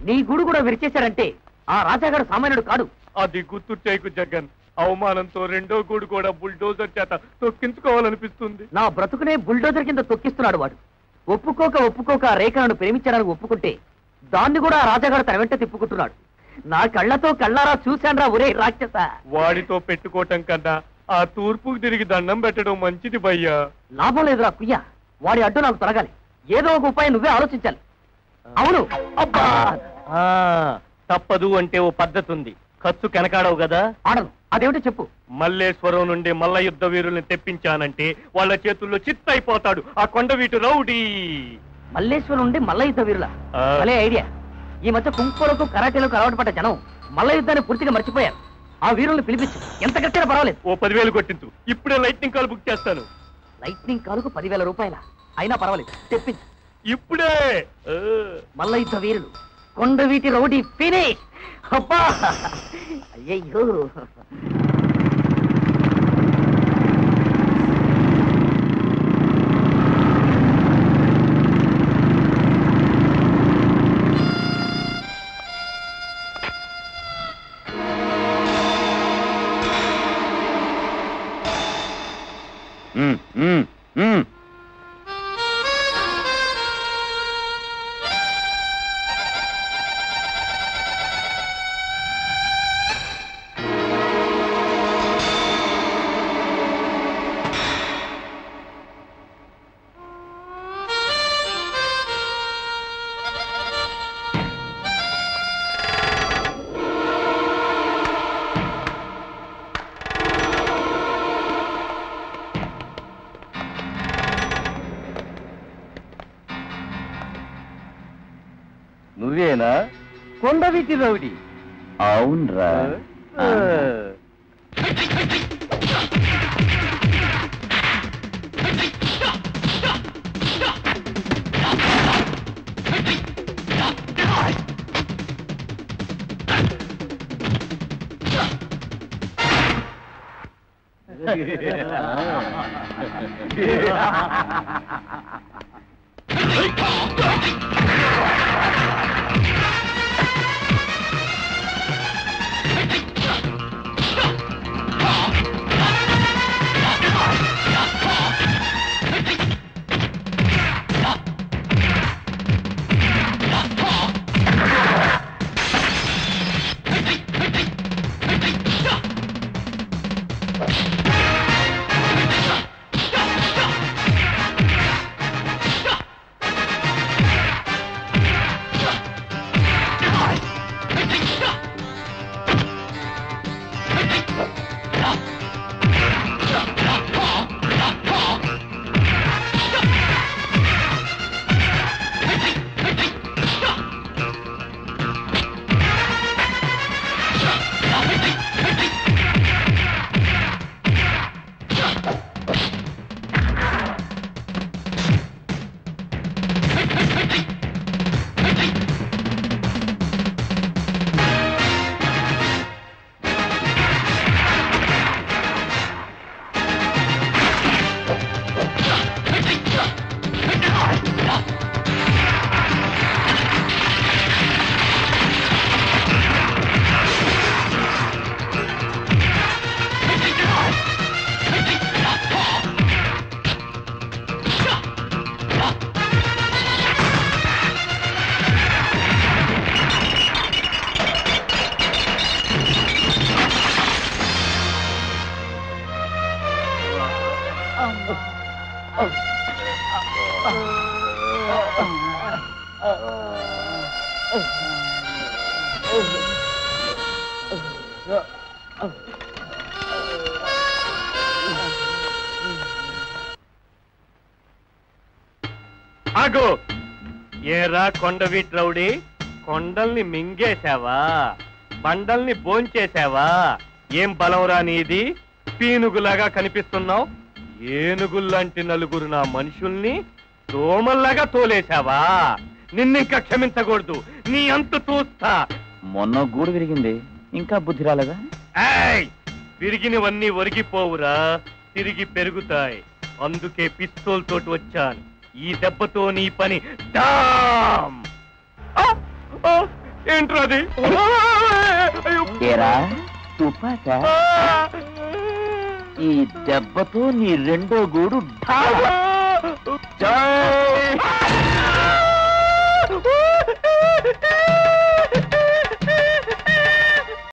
నీ గూడు కూడా విరిచేశారంటే ఆ రాజాగాడు సామాన్యుడు కాడు అది గుర్తు చేయకు జగన్ అవమానంతో రెండో గూడు కూడా బుల్డోజర్ చేత తొక్కించుకోవాలనిపిస్తుంది నా బ్రతుకునే బుల్డోజర్ కింద తొక్కిస్తున్నాడు వాడు ఒప్పుకోక ఒప్పుకోక ఆ రేఖలను ప్రేమించడానికి ఒప్పుకుంటే దాన్ని కూడా ఆ రాజాగాడు తన వెంట తిప్పుకుంటున్నాడు నా కళ్ళతో కళ్ళారా చూశాన్రా ఒరే రాక్షస వాడితో పెట్టుకోవటం కన్నా ఆ తూర్పుకు తిరిగి దండం పెట్టడం మంచిది భయ్యా లాభం లేదురా కుయ్య వాడి అడ్డు నాకు తొలగాలి ఏదో ఒక ఉపాయం నువ్వే ఆలోచించాలి అవును అబ్బా ఆ, తప్పదు అంటే ఓ పద్ధతి ఉంది ఖర్చు కనకాడవు కదా ఆడను అదేమిటో చెప్పు మల్లేశ్వరం నుండి మల్ల యుద్ధ వీరుల్ని తెప్పించానంటే వాళ్ళ చేతుల్లో చిత్తైపోతాడు ఆ కొండవీటు రౌడీ మల్లేశ్వరం నుండి మల్ల యుద్ధ వీరుల ఆ. భలే ఐడియా ఈ మధ్య కుంకోలకు కరాటేలకు అలవాటు పడ్డ జనం మల్ల యుద్ధాన్ని పూర్తిగా మర్చిపోయారు ఆ వీరుల్ని పిలిపించు ఎంత ఖర్చైనా పర్వాలేదు ఓ పదివేలు కొట్టించు ఇప్పుడే లైట్నింగ్ కాల్ బుక్ చేస్తాను లైట్నింగ్ కాలుకు పదివేల రూపాయల అయినా పర్వాలేదు తెప్పించు ఇప్పుడే ఆ. మల్ల యుద్ధ వీరులు కొండవీటి రౌడీ ఫినిష్ అబ్బా అయ్యయ్యో నువ్వేనా కొండవీటి రౌడీ అవునరా ఆగు ఏరా కొండవీటి రౌడీ కొండల్ని మింగేశావా బండల్ని భోంచేశావా ఏం బలంరా నీది పీనుగులాగా కనిపిస్తున్నావు ఏనుగుల్లాంటి నలుగురు నా మనుషుల్ని దోమల్లాగా తోలేశావా నిన్నింకా క్షమించకూడదు నీ అంత చూస్తా మొన్న గూడు విరిగింది ఇంకా బుద్ధి రాలేదా ఏయ్ విరిగినవన్నీ ఒరిగిపోవురా తిరిగి పెరుగుతాయి అందుకే పిస్తోల్ తోటి వచ్చాను ఈ దెబ్బతో నీ పని డామ్! ఆ! ఆ! ఏంట్రది అయ్యో. ఏరా తుపాక ఈ దెబ్బతో నీ రెండో గూడు ఢా. జై